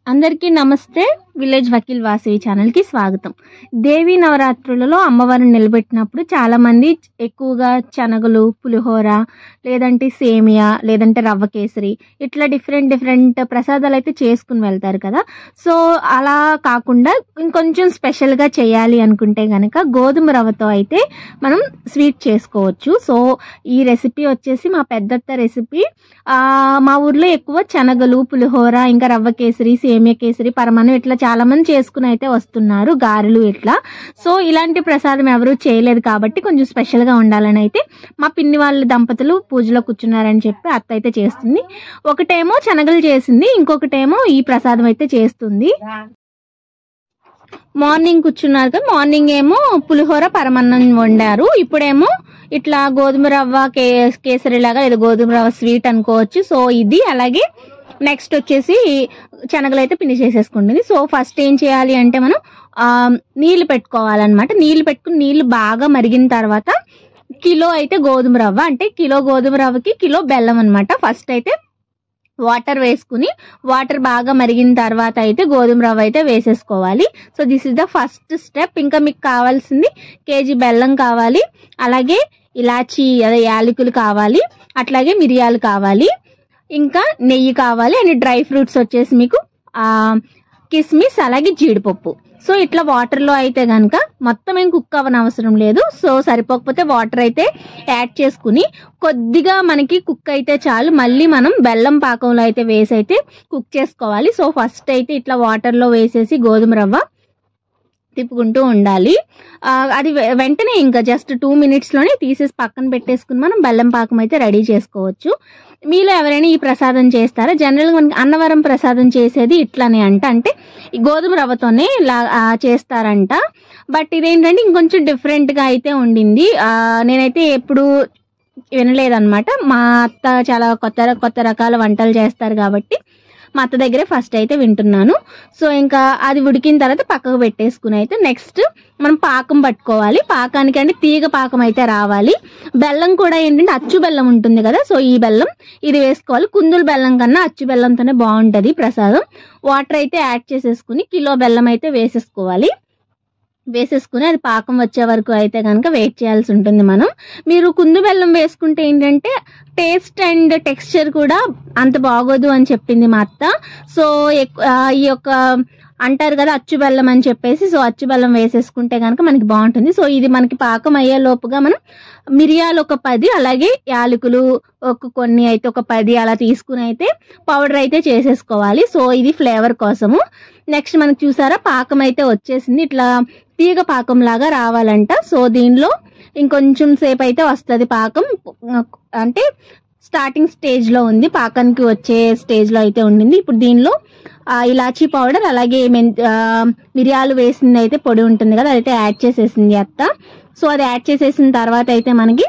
అందరికీ నమస్తే విలేజ్ వకీల్ వాసవి ఛానల్కి స్వాగతం దేవి నవరాత్రులలో అమ్మవారిని నిలబెట్టినప్పుడు చాలామంది ఎక్కువగా శనగలు పులిహోర లేదంటే సేమియా లేదంటే రవ్వ కేసరి ఇట్లా డిఫరెంట్ డిఫరెంట్ ప్రసాదాలు అయితే చేసుకుని వెళ్తారు కదా సో అలా కాకుండా ఇంకొంచెం స్పెషల్గా చేయాలి అనుకుంటే కనుక గోధుమ రవ్వతో అయితే మనం స్వీట్ చేసుకోవచ్చు సో ఈ రెసిపీ వచ్చేసి మా పెద్దత్త రెసిపీ ఆ, మా ఊర్లో ఎక్కువ శనగలు పులిహోర ఇంకా రవ్వ కేసరి సేమియా కేసరి పరమాన్నం ఇట్లా చాలా మంది చేసుకుని అయితే వస్తున్నారు గారెలు ఇట్లా సో ఇలాంటి ప్రసాదం ఎవరు చేయలేదు కాబట్టి కొంచెం స్పెషల్ గా ఉండాలని అయితే మా పిన్ని వాళ్ళ దంపతులు పూజలో కూర్చున్నారని చెప్పి అత్త అయితే చేస్తుంది ఒకటేమో శనగలు చేసింది ఇంకొకటేమో ఈ ప్రసాదం అయితే చేస్తుంది మార్నింగ్ కూర్చున్నారు కదా మార్నింగ్ ఏమో పులిహోర పరమన్నం వండారు ఇప్పుడేమో ఇట్లా గోధుమ రవ్వ కే కేసరి లాగా లేదా గోధుమ రవ్వ స్వీట్ అనుకోవచ్చు సో ఇది అలాగే నెక్స్ట్ వచ్చేసి శనగలు అయితే పిండి చేసేసుకుంటుంది సో ఫస్ట్ ఏం చేయాలి అంటే మనం ఆ, నీళ్లు పెట్టుకోవాలన్నమాట నీళ్లు పెట్టుకుని నీళ్లు బాగా మరిగిన తర్వాత కిలో అయితే గోధుమ రవ్వ అంటే కిలో గోధుమ రవ్వకి కిలో బెల్లం అన్నమాట ఫస్ట్ అయితే వాటర్ వేసుకుని వాటర్ బాగా మరిగిన తర్వాత అయితే గోధుమ రవ్వ అయితే వేసేసుకోవాలి so this is the first step ఇంకా మీకు కావాల్సింది కేజీ బెల్లం కావాలి అలాగే ఇలాచి అదే యాలకులు కావాలి అట్లాగే మిరియాలు కావాలి ఇంకా నెయ్యి కావాలి అండ్ డ్రై ఫ్రూట్స్ వచ్చేసి మీకు ఆ, కిస్మిస్ అలాగే జీడిపప్పు సో ఇట్లా వాటర్లో అయితే కనుక మొత్తం ఏం కుక్ అవ్వని అవసరం లేదు సో సరిపోకపోతే వాటర్ అయితే యాడ్ చేసుకుని కొద్దిగా మనకి కుక్ అయితే చాలు మళ్ళీ మనం బెల్లం పాకంలో అయితే వేసి అయితే కుక్ చేసుకోవాలి సో ఫస్ట్ అయితే ఇట్లా వాటర్లో వేసేసి గోధుమ రవ్వ తిప్పుకుంటూ ఉండాలి ఆ, అది వె- వెంటనే ఇంకా జస్ట్ టూ మినిట్స్లోనే తీసేసి పక్కన పెట్టేసుకుని మనం బెల్లం పాకం అయితే రెడీ చేసుకోవచ్చు మీలో ఎవరైనా ఈ ప్రసాదం చేస్తారా జనరల్గా మనకి అన్నవరం ప్రసాదం చేసేది ఇట్లానే అంట అంటే ఈ గోధుమ రవ్వతోనే ఇలా ఆ, చేస్తారంట బట్ ఇదేంటంటే ఇంకొంచెం డిఫరెంట్గా అయితే ఉండింది ఆ, నేనైతే ఎప్పుడు వినలేదన్నమాట మా అత్త చాలా కొత్త కొత్త రకాల వంటలు చేస్తారు కాబట్టి మా అత్త దగ్గరే ఫస్ట్ అయితే వింటున్నాను సో ఇంకా అది ఉడికిన తర్వాత పక్కకు పెట్టేసుకుని అయితే నెక్స్ట్ మనం పాకం పట్టుకోవాలి పాకానికి అంటే తీగ పాకం అయితే రావాలి బెల్లం కూడా ఏంటంటే అచ్చు బెల్లం ఉంటుంది కదా సో ఈ బెల్లం ఇది వేసుకోవాలి కుందులు బెల్లం కన్నా అచ్చు బెల్లంతోనే బాగుంటుంది ప్రసాదం వాటర్ అయితే యాడ్ చేసేసుకుని కిలో బెల్లం అయితే వేసేసుకోవాలి వేసేసుకుని అది పాకం వచ్చే వరకు అయితే కనుక వెయిట్ చేయాల్సి ఉంటుంది మనం మీరు కుందు బెల్లం వేసుకుంటే ఏంటంటే టేస్ట్ అండ్ టెక్స్చర్ కూడా అంత బాగోదు అని చెప్పింది మా అత్త సో ఎక్కు- ఆ, ఈ యొక్క అంటారు కదా అచ్చు బెల్లం అని చెప్పేసి సో అచ్చు బెల్లం వేసేసుకుంటే కనుక మనకి బాగుంటుంది సో ఇది మనకి పాకం అయ్యే లోపుగా మనం మిరియాలు ఒక పది అలాగే యాలకులు ఒక కొన్ని అయితే ఒక పది అలా తీసుకుని అయితే పౌడర్ అయితే చేసేసుకోవాలి సో ఇది ఫ్లేవర్ కోసము నెక్స్ట్ మనకు చూసారా పాకం అయితే వచ్చేసింది ఇట్లా తీగ పాకం లాగా రావాలంట సో దీనిలో ఇంకొంచెం సేపు అయితే వస్తుంది పాకం అంటే స్టార్టింగ్ స్టేజ్ లో ఉంది పాకానికి వచ్చే స్టేజ్ లో అయితే ఉండింది ఇప్పుడు దీనిలో ఆ, ఇలాచీ పౌడర్ అలాగే మెన్ ఆ, మిరియాలు వేసింది అయితే పొడి ఉంటుంది కదా అదైతే యాడ్ చేసేసింది అత్త సో అది యాడ్ చేసేసిన తర్వాత అయితే మనకి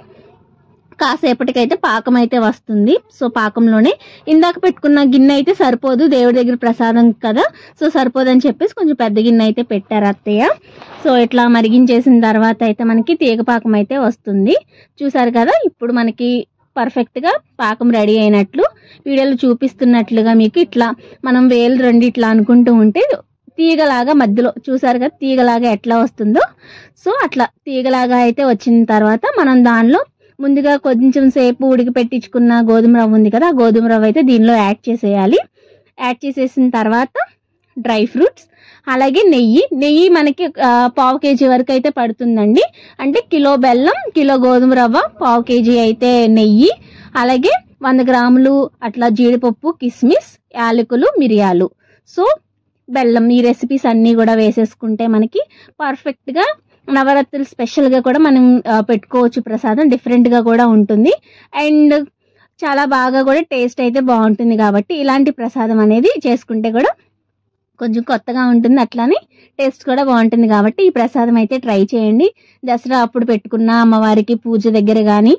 కాసేపటికైతే పాకం అయితే వస్తుంది సో పాకంలోనే ఇందాక పెట్టుకున్న గిన్నె అయితే సరిపోదు దేవుడి దగ్గర ప్రసాదం కదా సో సరిపోదు అని చెప్పేసి కొంచెం పెద్ద గిన్నె అయితే పెట్టారు అత్తయ్య సో ఇట్లా మరిగించేసిన తర్వాత అయితే మనకి తీగ పాకం అయితే వస్తుంది చూసారు కదా ఇప్పుడు మనకి పర్ఫెక్ట్ గా పాకం రెడీ అయినట్లు వీడియోలో చూపిస్తున్నట్లుగా మీకు ఇట్లా మనం వేలు రెండు ఇట్లా అనుకుంటూ ఉంటే తీగలాగా మధ్యలో చూసారు కదా తీగలాగా ఎట్లా వస్తుందో సో అట్లా తీగలాగా అయితే వచ్చిన తర్వాత మనం దానిలో ముందుగా కొంచెం సేపు ఉడికి పెట్టించుకున్న గోధుమ రవ్వ ఉంది కదా ఆ గోధుమ రవ్వ అయితే దీనిలో యాడ్ చేసేయాలి యాడ్ చేసేసిన తర్వాత డ్రై ఫ్రూట్స్ అలాగే నెయ్యి నెయ్యి మనకి ఆ, పావు కేజీ వరకు అయితే పడుతుందండి అంటే కిలో బెల్లం కిలో గోధుమ రవ్వ పావు కేజీ అయితే నెయ్యి అలాగే వంద గ్రాములు అట్లా జీడిపప్పు కిస్మిస్ యాలకులు మిరియాలు సో బెల్లం ఈ రెసిపీస్ అన్నీ కూడా వేసేసుకుంటే మనకి పర్ఫెక్ట్గా నవరాత్రులు స్పెషల్గా కూడా మనం ఆ, పెట్టుకోవచ్చు ప్రసాదం డిఫరెంట్గా కూడా ఉంటుంది అండ్ చాలా బాగా కూడా టేస్ట్ అయితే బాగుంటుంది కాబట్టి ఇలాంటి ప్రసాదం అనేది చేసుకుంటే కూడా కొంచెం కొత్తగా ఉంటుంది అట్లానే టేస్ట్ కూడా బాగుంటుంది కాబట్టి ఈ ప్రసాదం అయితే ట్రై చేయండి దసరా అప్పుడు పెట్టుకున్న అమ్మవారికి పూజ దగ్గర కానీ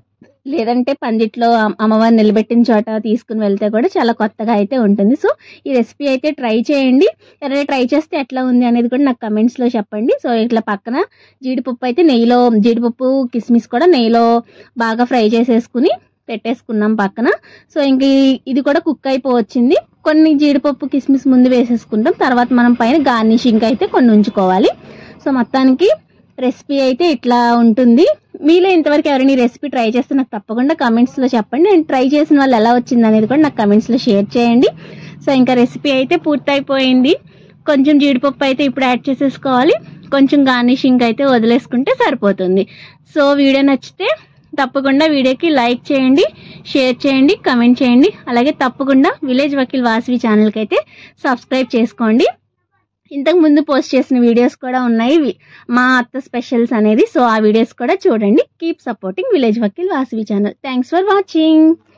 లేదంటే పందిట్లో అమ్- అమ్మవారిని నిలబెట్టిన చోట తీసుకుని వెళ్తే కూడా చాలా కొత్తగా అయితే ఉంటుంది సో ఈ రెసిపీ అయితే ట్రై చేయండి ఎవరైనా ట్రై చేస్తే ఎట్లా ఉంది అనేది కూడా నాకు comments లో చెప్పండి సో ఇట్లా పక్కన జీడిపప్పు అయితే నెయ్యిలో జీడిపప్పు కిస్మిస్ కూడా నెయ్యిలో బాగా ఫ్రై చేసేసుకుని పెట్టేసుకున్నాం పక్కన సో ఇంక ఈ- ఇది కూడా కుక్ అయిపోవచ్చింది కొన్ని జీడిపప్పు కిస్మిస్ ముందు వేసేసుకుంటాం తర్వాత మనం పైన గార్నిషింగ్ అయితే కొన్ని ఉంచుకోవాలి సో మొత్తానికి రెసిపీ అయితే ఇట్లా ఉంటుంది మీలో ఇంతవరకు ఎవరైనా ఈ రెసిపీ ట్రై చేస్తే నాకు తప్పకుండా కమెంట్స్లో చెప్పండి నేను ట్రై చేసిన వాళ్ళు ఎలా వచ్చింది అనేది కూడా నాకు కమెంట్స్లో షేర్ చేయండి సో ఇంకా రెసిపీ అయితే పూర్తయిపోయింది కొంచెం జీడిపప్పు అయితే ఇప్పుడు యాడ్ చేసేసుకోవాలి కొంచెం గార్నిషింగ్ అయితే వదిలేసుకుంటే సరిపోతుంది సో వీడియో నచ్చితే తప్పకుండా వీడియోకి లైక్ చేయండి షేర్ చేయండి కమెంట్ చేయండి అలాగే తప్పకుండా విలేజ్ వకీల్ వాసవి ఛానల్కి అయితే సబ్స్క్రైబ్ చేసుకోండి ఇంతకు ముందు పోస్ట్ చేసిన వీడియోస్ కూడా ఉన్నాయి వి- మా అత్త స్పెషల్స్ అనేది సో ఆ వీడియోస్ కూడా చూడండి keep supporting village Vakeel Vasavi channel thanks for watching